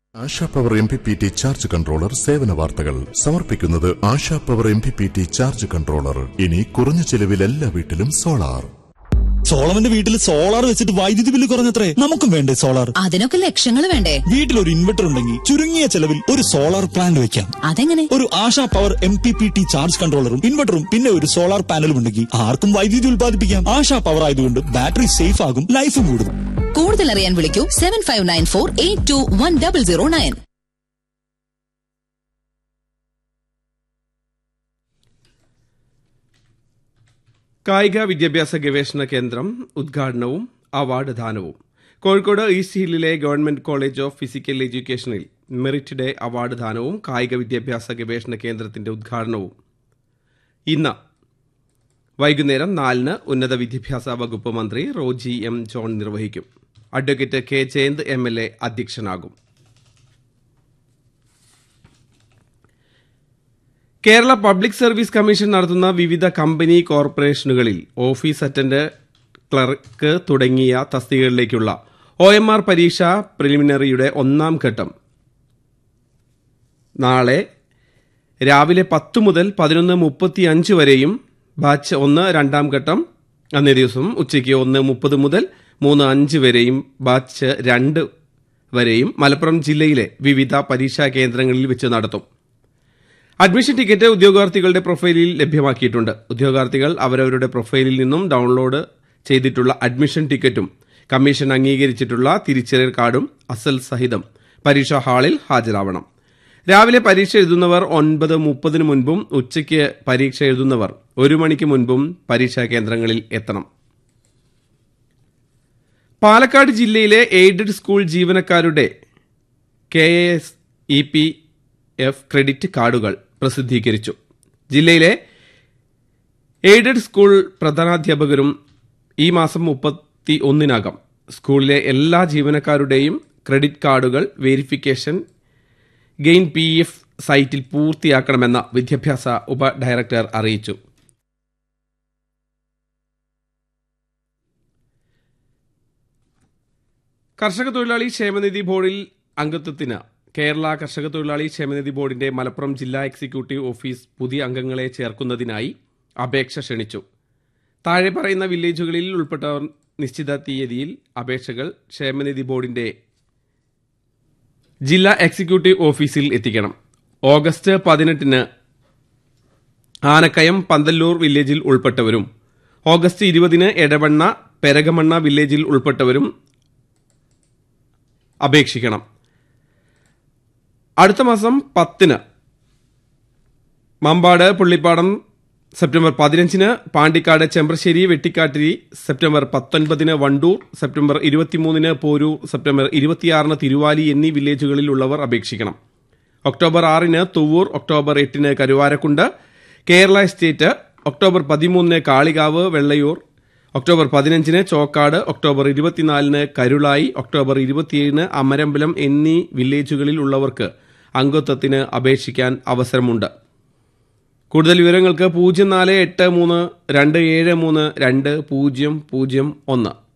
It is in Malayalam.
ASHA power M P P T charge controller സേവന വാർത്തകൾ സമർപ്പിക്കുന്നത് Asha power M P P T charge controller ഇനി കുറഞ്ഞ ചെലവിൽ എല്ലാ വീട്ടിലും സോളാർ സോളമന്റെ വീട്ടിൽ സോളാർ വെച്ചിട്ട് വൈദ്യുതി ബില്ല് കുറഞ്ഞത്രേ നമുക്കും വേണ്ടേ സോളാർ അതിനൊക്കെ ലക്ഷങ്ങൾ വേണ്ടേ വീട്ടിൽ ഒരു ഇൻവെർട്ടർ ഉണ്ടെങ്കിൽ ചുരുങ്ങിയ ചെലവിൽ ഒരു സോളാർ പ്ലാന്റ് വെക്കാം അതെങ്ങനെ ഒരു Asha power M P P T charge കൺട്രോളറും ഇൻവെർട്ടറും പിന്നെ ഒരു സോളാർ പാനലും ഉണ്ടെങ്കിൽ ആർക്കും വൈദ്യുതി ഉൽപ്പാദിപ്പിക്കാം ആശാ പവർ ആയതുകൊണ്ട് ബാറ്ററി സേഫ് ആകും ലൈഫും കൂടും കൂടുതൽ അറിയാൻ വിളിക്കൂ seven five nine four eight two one double zero nine കായിക വിദ്യാഭ്യാസ ഗവേഷണ കേന്ദ്രം ഉദ്ഘാടനവും അവാർഡ് ദാനവും കോഴിക്കോട് ഈസ്റ്റ് ഹില്ലിലെ ഗവൺമെന്റ് കോളേജ് ഓഫ് ഫിസിക്കൽ എഡ്യൂക്കേഷനിൽ മെറിറ്റ് ഡേ അവാർഡ് ദാനവും കായിക വിദ്യാഭ്യാസ ഗവേഷണ കേന്ദ്രത്തിന്റെ ഉദ്ഘാടനവും ഇന്ന് വൈകുന്നേരം നാലിന് ഉന്നത വിദ്യാഭ്യാസ വകുപ്പ് മന്ത്രി റോജി എം ജോൺ നിർവഹിക്കും advocate K Jayanth M L A അധ്യക്ഷനാകും കേരള പബ്ലിക് സർവീസ് കമ്മീഷൻ നടത്തുന്ന വിവിധ കമ്പനി കോർപ്പറേഷനുകളിൽ ഓഫീസ് അറ്റൻഡ് ക്ലർക്ക് തുടങ്ങിയ തസ്തികകളിലേക്കുള്ള ഒ എം ആർ പരീക്ഷ പ്രിലിമിനറിയുടെ ഒന്നാം ഘട്ടം നാളെ രാവിലെ പത്ത് മുതൽ പതിനൊന്ന് മുപ്പത്തി അഞ്ച് വരെയും ബാച്ച് ഒന്ന് രണ്ടാം ഘട്ടം അന്നേ ദിവസം ഉച്ചയ്ക്ക് ഒന്ന് മുപ്പത് മുതൽ മൂന്ന് അഞ്ച് വരെയും ബാച്ച് രണ്ട് വരെയും മലപ്പുറം ജില്ലയിലെ വിവിധ പരീക്ഷാ കേന്ദ്രങ്ങളിൽ വെച്ച് നടത്തും അഡ്മിഷൻ ടിക്കറ്റ് ഉദ്യോഗാർത്ഥികളുടെ പ്രൊഫൈലിൽ ലഭ്യമാക്കിയിട്ടുണ്ട് ഉദ്യോഗാർത്ഥികൾ അവരവരുടെ പ്രൊഫൈലിൽ നിന്നും ഡൗൺലോഡ് ചെയ്തിട്ടുള്ള അഡ്മിഷൻ ടിക്കറ്റും കമ്മീഷൻ അംഗീകരിച്ചിട്ടുള്ള തിരിച്ചറിയൽ കാർഡും അസൽ സഹിതം പരീക്ഷാ ഹാളിൽ ഹാജരാവണം രാവിലെ പരീക്ഷ എഴുതുന്നവർ ഒൻപത് മുപ്പതിന് മുൻപും ഉച്ചയ്ക്ക് പരീക്ഷ എഴുതുന്നവർ ഒരു മണിക്ക് മുൻപും പരീക്ഷാ കേന്ദ്രങ്ങളിൽ എത്തണം പാലക്കാട് ജില്ലയിലെ എയ്ഡഡ് സ്കൂൾ ജീവനക്കാരുടെ K S E P F credit കാർഡുകൾ പ്രസിദ്ധീകരിച്ചു ജില്ലയിലെ എയ്ഡഡ് സ്കൂൾ പ്രധാനാധ്യാപകരും ഈ മാസം മുപ്പത്തി ഒന്നിനകം സ്കൂളിലെ എല്ലാ ജീവനക്കാരുടെയും ക്രെഡിറ്റ് കാർഡുകൾ വെരിഫിക്കേഷൻ ഗെയിൻ പി എഫ് സൈറ്റിൽ പൂർത്തിയാക്കണമെന്ന് വിദ്യാഭ്യാസ ഉപ ഡയറക്ടർ അറിയിച്ചു കർഷക തൊഴിലാളി ക്ഷേമനിധി ബോർഡിൽ അംഗത്വത്തിന് കേരള കർഷക തൊഴിലാളി ക്ഷേമനിധി ബോർഡിന്റെ മലപ്പുറം ജില്ലാ എക്സിക്യൂട്ടീവ് ഓഫീസ് പുതിയ അംഗങ്ങളെ ചേർക്കുന്നതിനായി അപേക്ഷ ക്ഷണിച്ചു താഴെ പറയുന്ന വില്ലേജുകളിൽ ഉൾപ്പെട്ടവർ നിശ്ചിത തീയതിയിൽ അപേക്ഷകൾ ക്ഷേമനിധി ബോർഡിന്റെ ജില്ലാ എക്സിക്യൂട്ടീവ് ഓഫീസിൽ എത്തിക്കണം ഓഗസ്റ്റ് പതിനെട്ടിന് ആനക്കയം പന്തല്ലൂർ വില്ലേജിൽ ഉൾപ്പെട്ടവരും ഓഗസ്റ്റ് ഇരുപതിന് എടവണ്ണ പെരകമണ്ണ വില്ലേജിൽ ഉൾപ്പെട്ടവരും അപേക്ഷിക്കണം അടുത്ത മാസം പത്തിന് മമ്പാട് പുള്ളിപ്പാടം സെപ്റ്റംബർ പതിനഞ്ചിന് പാണ്ടിക്കാട് ചെമ്പ്രശ്ശേരി വെട്ടിക്കാട്ടിരി സെപ്റ്റംബർ പത്തൊൻപതിന് വണ്ടൂർ സെപ്റ്റംബർ ഇരുപത്തിമൂന്നിന് പോരൂർ സെപ്റ്റംബർ ഇരുപത്തിയാറിന് തിരുവാലി എന്നീ വില്ലേജുകളിൽ ഉള്ളവർ അപേക്ഷിക്കണം ഒക്ടോബർ ആറിന് തുവൂർ ഒക്ടോബർ എട്ടിന് കരുവാരക്കുണ്ട് കേരള എസ്റ്റേറ്റ് ഒക്ടോബർ പതിമൂന്നിന് കാളികാവ് വെള്ളയൂർ ഒക്ടോബർ പതിനഞ്ചിന് ചോക്കാട് ഒക്ടോബർ ഇരുപത്തിനാലിന് കരുളായി ഒക്ടോബർ ഇരുപത്തിയേഴിന് അമരമ്പലം എന്നീ വില്ലേജുകളിൽ ഉള്ളവർക്ക് അംഗത്വത്തിന് അപേക്ഷിക്കാൻ അവസരമുണ്ട് കൂടുതൽ വിവരങ്ങൾക്ക് പൂജ്യം നാല് എട്ട് മൂന്ന് രണ്ട് ഏഴ് മൂന്ന് രണ്ട് പൂജ്യം പൂജ്യം ഒന്ന്